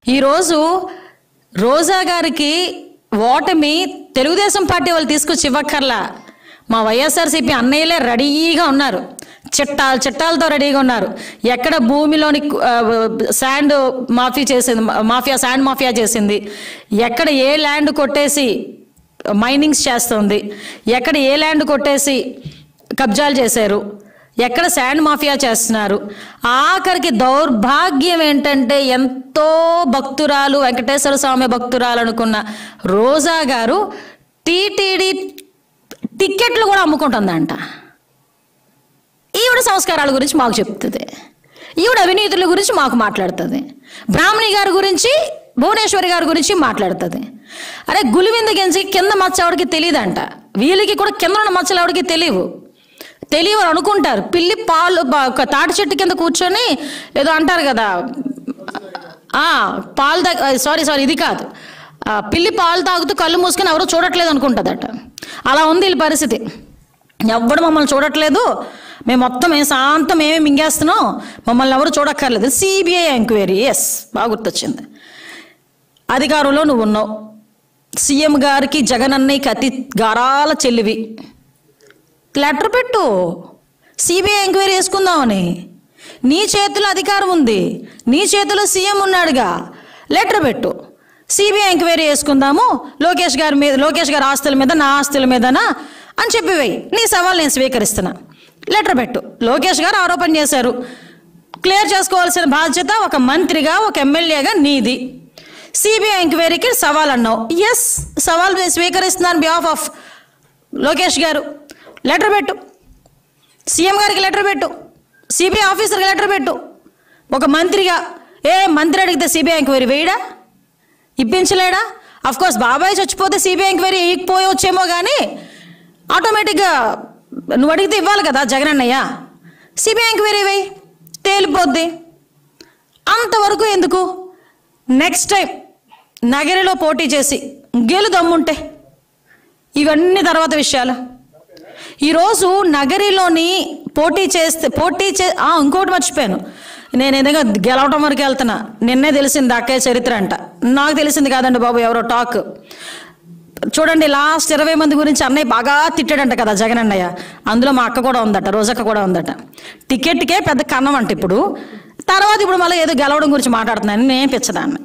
ఈరోజు రోజా గారికి ఓటమి తెలుగుదేశం పార్టీ వాళ్ళు తీసుకొచ్చి ఇవ్వక్కర్లా మా వైఎస్ఆర్సీపీ అన్నయ్యలే రెడీగా ఉన్నారు చిట్టాలు చిట్టాలతో రెడీగా ఉన్నారు ఎక్కడ భూమిలోని ఆ, శాండ్ మాఫీ చేసింది మాఫియా శాండ్ మాఫియా చేసింది ఎక్కడ ఏ ల్యాండ్ కొట్టేసి మైనింగ్స్ చేస్తుంది ఎక్కడ ఏ ల్యాండ్ కొట్టేసి కబ్జాలు చేశారు ఎక్కడ శాండ్ మాఫియా చేస్తున్నారు ఆఖరికి దౌర్భాగ్యం ఏంటంటే ఎంతో భక్తురాలు వెంకటేశ్వర స్వామి భక్తురాలు అనుకున్న రోజా గారు టీటీడీ టిక్కెట్లు కూడా అమ్ముకుంటుందంట ఈవిడ సంస్కారాల గురించి మాకు చెప్తుంది ఈవిడ అవినీతుల గురించి మాకు మాట్లాడుతుంది బ్రాహ్మణి గారి గురించి భువనేశ్వరి గారి గురించి మాట్లాడుతుంది అరే గులివింద గెంచి కింద మచ్చ ఆవిడకి తెలియదంట వీళ్ళకి కూడా కింద ఉన్న మచ్చలు ఆవిడకి తెలియవు తెలియవు అని అనుకుంటారు పిల్లి పాలు బా- ఒక తాటి చెట్టు కింద కూర్చొని ఏదో అంటారు కదా ఆ, పాలు తాగ సారీ సారీ ఇది కాదు ఆ, పిల్లి పాలు తాగుతూ కళ్ళు మూసుకొని ఎవరు చూడట్లేదు అనుకుంటుందట అలా ఉంది వీళ్ళ పరిస్థితి ఎవ్వడు మమ్మల్ని చూడట్లేదు మేము మొత్తం ఏ శాంతం ఏమేమి మింగేస్తున్నాం మమ్మల్ని ఎవరు చూడక్కర్లేదు సిబిఐ ఎంక్వైరీ ఎస్ బాగా గుర్తొచ్చింది అధికారంలో నువ్వు ఉన్నావు సీఎం గారికి జగన్ అన్నయ్యకి అతి గారాల చెల్లివి లెటర్ పెట్టు సిబిఐ ఎంక్వైరీ చేసుకుందామని నీ చేతిలో అధికారం ఉంది నీ చేతిలో సీఎం ఉన్నాడుగా లెటర్ పెట్టు సిబిఐ ఎంక్వైరీ చేసుకుందాము లోకేష్ గారి మీద లోకేష్ గారి ఆస్తుల మీద నా ఆస్తుల మీదనా అని చెప్పివేయి నీ సవాల్ నేను స్వీకరిస్తున్నా లెటర్ పెట్టు లోకేష్ గారు ఆరోపణ చేశారు క్లియర్ చేసుకోవాల్సిన బాధ్యత ఒక మంత్రిగా ఒక ఎమ్మెల్యేగా నీది సిబిఐ ఎంక్వైరీకి సవాల్ అన్నావు ఎస్ సవాల్ నేను స్వీకరిస్తున్నాను బిహాఫ్ ఆఫ్ లోకేష్ గారు లెటర్ పెట్టు సీఎం గారికి లెటర్ పెట్టు సిబిఐ ఆఫీసర్కి లెటర్ పెట్టు ఒక మంత్రిగా ఏ మంత్రి అడిగితే సిబిఐ ఎంక్వైరీ వేయడా ఇప్పించలేడా అఫ్ కోర్స్ బాబాయ్ చచ్చిపోతే సిబిఐ ఎంక్వైరీ వేయకపోవచ్చేమో కానీ ఆటోమేటిక్గా నువ్వు అడిగితే ఇవ్వాలి కదా జగన్ అన్నయ్య సిబిఐ ఎంక్వైరీ వేయి తేలిపోద్ది అంతవరకు ఎందుకు నెక్స్ట్ టైం నగరిలో పోటీ చేసి గెలు దమ్ముంటే ఇవన్నీ తర్వాత విషయాలు ఈరోజు నగరిలోని పోటీ చేస్తే పోటీ చే ఆ, ఇంకోటి మర్చిపోయాను నేను ఏదైనా గెలవటం వరకు వెళ్తున్నా నిన్నే తెలిసింది అక్కే చరిత్ర అంట నాకు తెలిసింది కాదండి బాబు ఎవరో టాక్ చూడండి లాస్ట్ ఇరవై మంది గురించి అన్నయ్య బాగా తిట్టాడంట కదా జగన్ అన్నయ్య అందులో మా అక్క కూడా ఉందట రోజక్క కూడా ఉందట టికెట్కే పెద్ద కన్నం అంట ఇప్పుడు తర్వాత ఇప్పుడు మళ్ళీ ఏదో గెలవడం గురించి మాట్లాడుతున్నాను నేను పిచ్చదాన్ని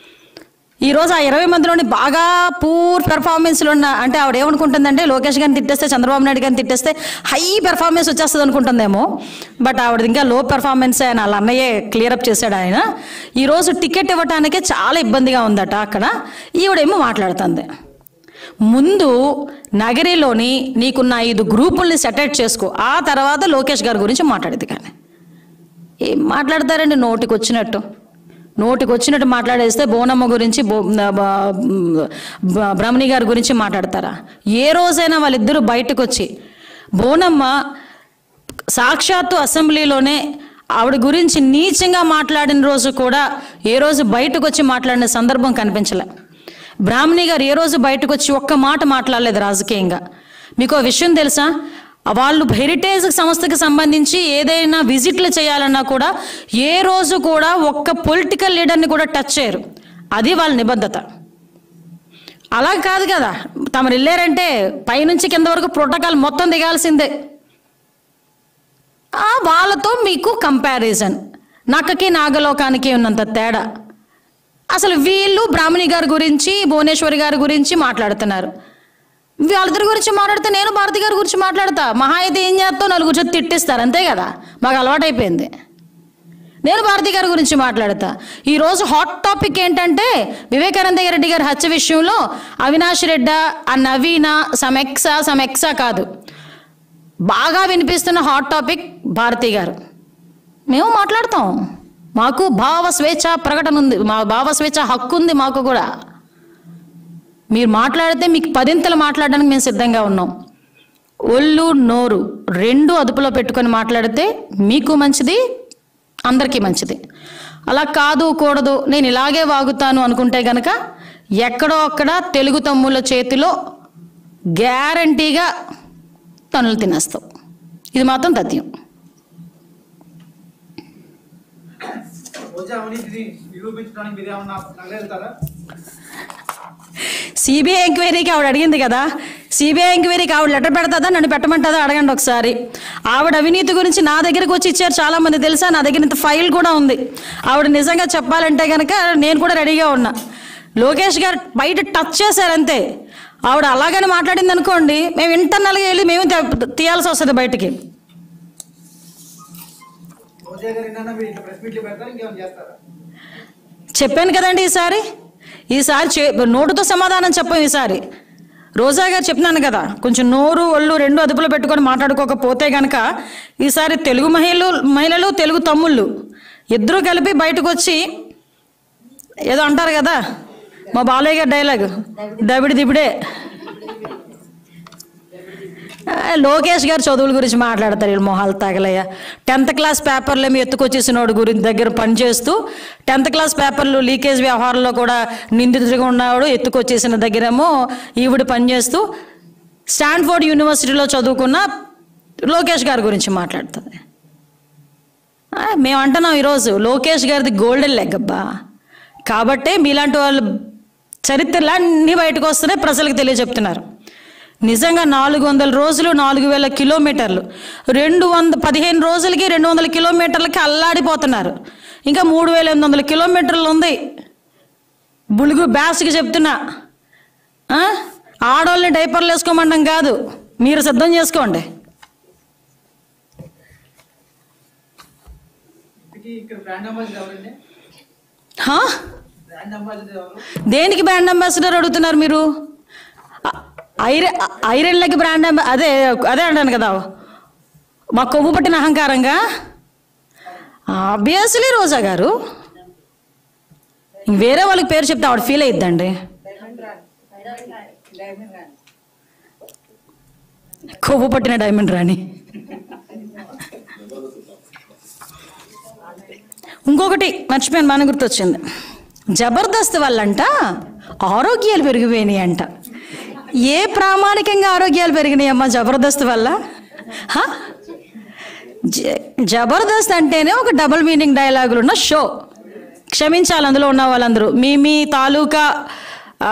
ఈ రోజు ఆ ఇరవై మందిలోని బాగా పూర్ పెర్ఫార్మెన్స్లు ఉన్న అంటే ఆవిడ ఏమనుకుంటుందంటే లోకేష్ గారిని తిట్టేస్తే చంద్రబాబు నాయుడు గారిని తిట్టేస్తే హై పెర్ఫార్మెన్స్ వచ్చేస్తుంది అనుకుంటుందేమో బట్ ఆవిడ ఇంకా లో పెర్ఫార్మెన్స్ ఆయన వాళ్ళ అన్నయ్యే క్లియర్ అప్ చేశాడు ఆయన ఈరోజు టికెట్ ఇవ్వటానికే చాలా ఇబ్బందిగా ఉందట అక్కడ ఈవిడేమో మాట్లాడుతుంది ముందు నగరిలోని నీకున్న ఐదు గ్రూపుల్ని సెటరేట్ చేసుకో ఆ తర్వాత లోకేష్ గారి గురించి మాట్లాడేది కానీ ఏం మాట్లాడతారండి నోటికి వచ్చినట్టు నోటికి వచ్చినట్టు మాట్లాడేస్తే బోనమ్మ గురించి బో బ- బ- బ్రహ్మణి గారి గురించి మాట్లాడతారా ఏ రోజైనా వాళ్ళిద్దరూ బయటకు వచ్చి బోనమ్మ సాక్షాత్తు అసెంబ్లీలోనే ఆవిడ గురించి నీచంగా మాట్లాడిన రోజు కూడా ఏ రోజు బయటకు వచ్చి మాట్లాడిన సందర్భం కనిపించలే బ్రాహ్మణి గారు ఏ రోజు బయటకు వచ్చి ఒక్క మాట మాట్లాడలేదు రాజకీయంగా మీకు ఆ విషయం తెలుసా వాళ్ళు హెరిటేజ్ సంస్థకి సంబంధించి ఏదైనా విజిట్లు చేయాలన్నా కూడా ఏ రోజు కూడా ఒక్క పొలిటికల్ లీడర్ని కూడా టచ్ చేయరు అది వాళ్ళ నిబద్ధత అలా కాదు కదా తమరు వెళ్ళారంటే పైనుంచి కింద వరకు ప్రోటోకాల్ మొత్తం దిగాల్సిందే ఆ వాళ్ళతో మీకు కంపారిజన్ నక్కకి నాగలోకానికి ఉన్నంత తేడా అసలు వీళ్ళు బ్రాహ్మణి గారి గురించి భువనేశ్వరి గారి గురించి మాట్లాడుతున్నారు వాళ్ళిద్దరి గురించి మాట్లాడితే నేను భారతి గారి గురించి మాట్లాడతా మహా అయితే ఏం చేస్తావు నలుగురు చేతి తిట్టిస్తారు అంతే కదా మాకు అలవాటైపోయింది నేను భారతి గారి గురించి మాట్లాడతా ఈరోజు హాట్ టాపిక్ ఏంటంటే వివేకానంద రెడ్డి గారి హత్య విషయంలో అవినాష్ రెడ్డి ఆ నవీన సమెక్సా సమెక్సా కాదు బాగా వినిపిస్తున్న హాట్ టాపిక్ భారతి గారు మేము మాట్లాడతాం మాకు భావ స్వేచ్ఛ ప్రకటన ఉంది మా భావ స్వేచ్ఛ హక్కు ఉంది మాకు కూడా మీరు మాట్లాడితే మీకు పదింతలు మాట్లాడడానికి మేము సిద్ధంగా ఉన్నాం ఒళ్ళు నోరు రెండు అదుపులో పెట్టుకొని మాట్లాడితే మీకు మంచిది అందరికీ మంచిది అలా కాదు కూడదు నేను ఇలాగే వాగుతాను అనుకుంటే గనక ఎక్కడో అక్కడ తెలుగు తమ్ముళ్ళ చేతిలో గ్యారంటీగా తనులు తినేస్తావు ఇది మాత్రం తథ్యం రోజా అవినీతిని నిరూపించడానికి మీరు ఏమన్నా నగరెళ్తారా సిబిఐ ఎంక్వైరీకి ఆవిడ అడిగింది కదా సిబిఐ ఎంక్వైరీకి ఆవిడ లెటర్ పెడతాదా నన్ను పెట్టమంటుందా అడగండి ఒకసారి ఆవిడ అవినీతి గురించి నా దగ్గరికి వచ్చి ఇచ్చారు చాలా మంది తెలుసా నా దగ్గర ఇంత ఫైల్ కూడా ఉంది ఆవిడ నిజంగా చెప్పాలంటే కనుక నేను కూడా రెడీగా ఉన్నా లోకేష్ గారు బయట టచ్ చేశారు అంతే ఆవిడ అలాగని మాట్లాడింది అనుకోండి మేము ఇంటర్నల్గా వెళ్ళి మేము తీ- తీయాల్సి వస్తుంది బయటికి రోజా గారు ఏంటన్నా మీరు ఇట్లా ప్రెస్ మీట్లు పెడతారా ఇంకేమైనా చేస్తారా చెప్పాను కదండి ఈసారి ఈసారి చే నోటుతో సమాధానం చెప్పాం ఈసారి రోజా గారు చెప్తున్నాను కదా కొంచెం నోరు ఒళ్ళు రెండు అదుపులో పెట్టుకొని మాట్లాడుకోకపోతే గనక ఈసారి తెలుగు మహిళలు మహిళలు తెలుగు తమ్ముళ్ళు ఇద్దరూ కలిపి బయటకు వచ్చి ఏదో అంటారు కదా మా బాలయ్య గారి డైలాగ్ దబిడి దిబిడే ఆ, లోకేష్ గారు చదువుల గురించి మాట్లాడతారు వీళ్ళు మొహాలు తగలయ్య టెన్త్ క్లాస్ పేపర్లు ఏమి ఎత్తుకొచ్చేసినోడు గురించి దగ్గర పనిచేస్తూ టెన్త్ క్లాస్ పేపర్లు లీకేజ్ వ్యవహారంలో కూడా నిందితుడిగా ఉన్నవాడు ఎత్తుకొచ్చేసిన దగ్గరేమో ఈవిడ పనిచేస్తూ స్టాన్ఫోర్డ్ యూనివర్సిటీలో చదువుకున్న లోకేష్ గారి గురించి మాట్లాడుతుంది ఆ, మేము అంటున్నాం ఈరోజు లోకేష్ గారిది గోల్డెన్ లెగ్ అబ్బా కాబట్టే మీలాంటి వాళ్ళు చరిత్రలు అన్నీ బయటకు వస్తున్నాయి ప్రజలకు తెలియజెప్తున్నారు నిజంగా నాలుగు వందల రోజులు నాలుగు వేల కిలోమీటర్లు రెండు వంద పదిహేను రోజులకి రెండు వందల కిలోమీటర్లకి అల్లాడిపోతున్నారు ఇంకా మూడు వేల ఎనిమిది వందల కిలోమీటర్లు ఉంది బులుగు బ్యాస్కి చెప్తున్నా ఆ? ఆడవాళ్ళని డైపర్లు వేసుకోమండం కాదు మీరు సిద్ధం చేసుకోండి ఇంతకీ ఇక్కడ బ్రాండ్ అంబాసిడర్ ఎవరండి హా? బ్రాండ్ అంబాసిడర్ ఎవరు దేనికి బ్రాండ్ అంబాసిడర్ అడుగుతున్నారు మీరు ఐ- ఐరన్ ఐరన్లకి బ్రాండ్ అంబా అదే అదే అంటాను కదా మా కొవ్వు పట్టిన అహంకారంగా ఆబ్వియస్లీ రోజా గారు వేరే వాళ్ళకి పేరు చెప్తే ఆవిడ ఫీల్ అయిద్దండి కొవ్వు పట్టిన డైమండ్ రాణి ఇంకొకటి మర్చిపోయాను మన గుర్తొచ్చింది జబర్దస్త్ వల్లంట ఆరోగ్యాలు పెరిగిపోయినాయి అంట ఏ ప్రామాణికంగా ఆరోగ్యాలు పెరిగినాయి అమ్మా జబర్దస్త్ వల్ల హ? జ- జబర్దస్త్ అంటేనే ఒక డబుల్ మీనింగ్ డైలాగులు ఉన్న షో క్షమించాలి అందులో ఉన్న వాళ్ళందరూ మీ మీ తాలూకా ఆ,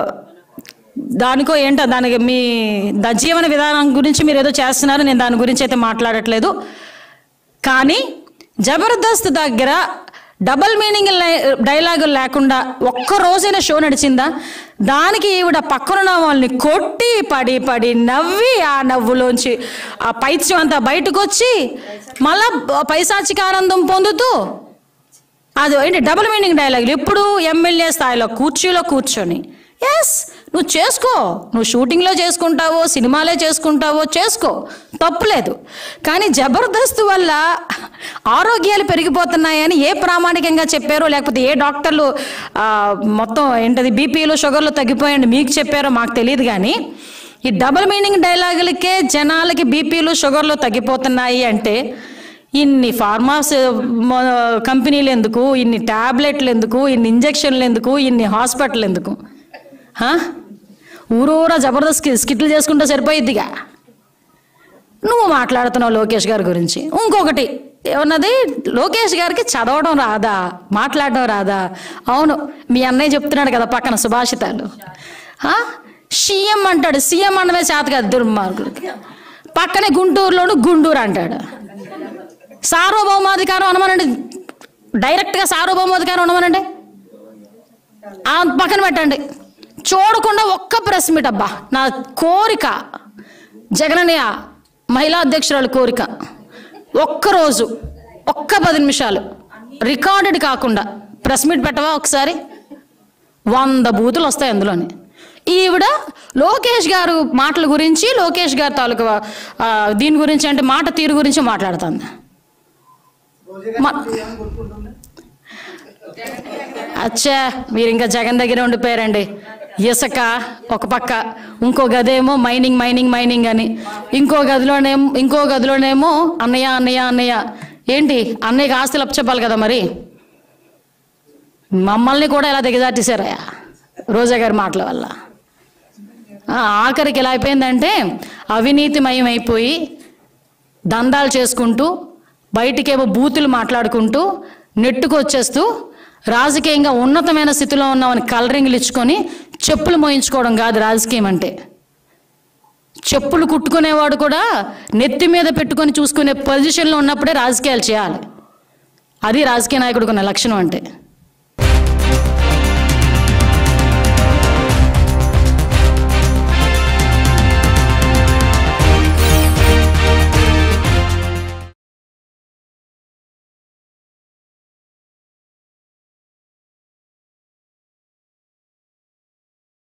దానికో ఏంటో దానికి మీ ద జీవన విధానం గురించి మీరు ఏదో చేస్తున్నారు నేను దాని గురించి అయితే మాట్లాడట్లేదు కానీ జబర్దస్త్ దగ్గర డబల్ మీనింగ్ డైలాగులు లేకుండా ఒక్క రోజైనా షో నడిచిందా దానికి ఈవిడ పక్కనున్న వాళ్ళని కొట్టి పడి పడి నవ్వి ఆ నవ్వులోంచి ఆ పైత్యం అంతా బయటకు వచ్చి మళ్ళా పైశాచిక ఆనందం పొందుతూ అది ఏంటి డబుల్ మీనింగ్ డైలాగులు ఇప్పుడు ఎమ్మెల్యే స్థాయిలో కూర్చీలో కూర్చొని ఎస్ నువ్వు చేసుకో నువ్వు షూటింగ్లో చేసుకుంటావో సినిమాలే చేసుకుంటావో చేసుకో తప్పులేదు కానీ జబర్దస్త్ వల్ల ఆరోగ్యాలు పెరిగిపోతున్నాయని ఏ ప్రామాణికంగా చెప్పారో లేకపోతే ఏ డాక్టర్లు ఆ, మొత్తం ఏంటది బీపీలు షుగర్లు తగ్గిపోయండి మీకు చెప్పారో మాకు తెలియదు కానీ ఈ డబుల్ మీనింగ్ డైలాగులకే జనాలకి బీపీలు షుగర్లు తగ్గిపోతున్నాయి అంటే ఇన్ని ఫార్మాస్ మ- కంపెనీలు ఎందుకు ఇన్ని ట్యాబ్లెట్లు ఎందుకు ఇన్ని ఇంజక్షన్లు ఎందుకు ఇన్ని హాస్పిటల్ ఎందుకు హా? ఊరూరా జబర్దస్త్ స్కిట్లు చేసుకుంటే సరిపోయిద్దిగా నువ్వు మాట్లాడుతున్నావు లోకేష్ గారి గురించి ఇంకొకటి ఏమన్నది లోకేష్ గారికి చదవడం రాదా మాట్లాడడం రాదా అవును మీ అన్నయ్య చెప్తున్నాడు కదా పక్కన సుభాషితాలు ఆ? సీఎం అంటాడు సీఎం అనమే చేత కాదు దుర్మార్గుడికి పక్కనే గుంటూరులోను గుంటూరు అంటాడు సార్వభౌమాధికారం అనమనండి డైరెక్ట్గా సార్వభౌమాధికారం అనమనండి ఆ పక్కన పెట్టండి చూడకుండా ఒక్క ప్రెస్ మీట్ అబ్బా నా కోరిక జగనన్నయ్య మహిళా అధ్యక్షురాలు కోరిక ఒక్కరోజు ఒక్క పది నిమిషాలు రికార్డెడ్ కాకుండా ప్రెస్ మీట్ పెట్టవా ఒకసారి వంద బూతులు వస్తాయి అందులోని ఈవిడ లోకేష్ గారు మాటల గురించి లోకేష్ గారి తాలూకా ఆ, దీని గురించి అంటే మాట తీరు గురించి మాట్లాడుతుంది రోజా మా- గారు ఏమని కోరుకుంటుంది అచ్చా మీరు ఇంకా జగన్ దగ్గరే ఉండిపోయారండి ఇసుక ఒక పక్క ఇంకో గదేమో మైనింగ్ మైనింగ్ మైనింగ్ అని ఇంకో గదిలోనేమో ఇంకో గదిలోనేమో అన్నయ్య అన్నయ్య అన్నయ్య ఏంటి అన్నయ్యకి ఆస్తులు అప్పచెప్పాలి కదా మరి మమ్మల్ని కూడా ఇలా దిగజార్చేశారా రోజా గారి మాటల వల్ల ఆ, ఆఖరికి ఎలా అయిపోయిందంటే అవినీతిమయం అయిపోయి దందాలు చేసుకుంటూ బయటికేమో బూతులు మాట్లాడుకుంటూ నెట్టుకు వచ్చేస్తూ రాజకీయంగా ఉన్నతమైన స్థితిలో ఉన్నామని కలరింగ్లు ఇచ్చుకొని చెప్పులు మోయించుకోవడం కాదు రాజకీయం అంటే చెప్పులు కుట్టుకునేవాడు కూడా నెత్తి మీద పెట్టుకొని చూసుకునే పొజిషన్లో ఉన్నప్పుడే రాజకీయాలు చేయాలి అది రాజకీయ నాయకుడికి ఉన్న లక్షణం అంటే